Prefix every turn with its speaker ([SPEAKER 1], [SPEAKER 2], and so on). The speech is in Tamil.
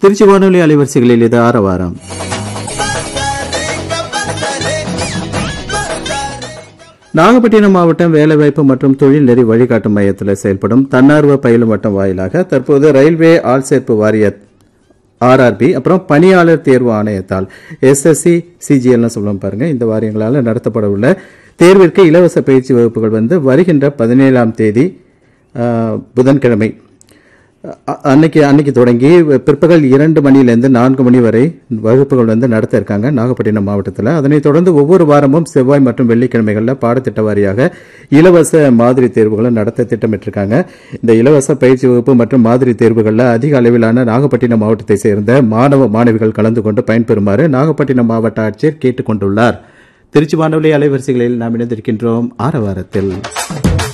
[SPEAKER 1] திருச்சி வானொலி அலைவரிசைகளில் இது ஆரவாரம் நாகப்பட்டினம் மாவட்டம் வேலைவாய்ப்பு மற்றும் தொழில் நெறி வழிகாட்டும் மையத்தில் செயல்படும் தன்னார்வ பயிலும் வட்டம் வாயிலாக தற்போது ரயில்வே ஆள்சேர்ப்பு வாரிய ஆர்ஆர்பி அப்புறம் பணியாளர் தேர்வு ஆணையத்தால் எஸ்எஸ்சி சிஜிஎல்னு சொல்லுவோம் பாருங்க இந்த வாரியங்களால் நடத்தப்பட உள்ள தேர்விற்கு இலவச பயிற்சி வகுப்புகள் வந்து வருகின்ற பதினேழாம் தேதி ஆஹ், புதன்கிழமை அ- அன்னைக்கு அன்னைக்கு தொடங்கி பிற்பகல் இரண்டு மணியிலிருந்து நான்கு மணி வரை வகுப்புகள் வந்து நடத்த இருக்காங்க நாகப்பட்டினம் மாவட்டத்தில் அதனைத் தொடர்ந்து ஒவ்வொரு வாரமும் செவ்வாய் மற்றும் வெள்ளிக்கிழமைகளில் பாடத்திட்ட வாரியாக இலவச மாதிரி தேர்வுகளை நடத்த திட்டமிட்டிருக்காங்க இந்த இலவச பயிற்சி வகுப்பு மற்றும் மாதிரி தேர்வுகளில் அதிக அளவிலான நாகப்பட்டினம் மாவட்டத்தை சேர்ந்த மாணவ மாணவிகள் கலந்து கொண்டு பயன்பெறுமாறு நாகப்பட்டினம் மாவட்ட ஆட்சியர் கேட்டுக் கொண்டுள்ளார் திருச்சி வானொலி அலைவரிசைகளில் நாம் இணைந்திருக்கின்றோம் ஆரவாரத்தில்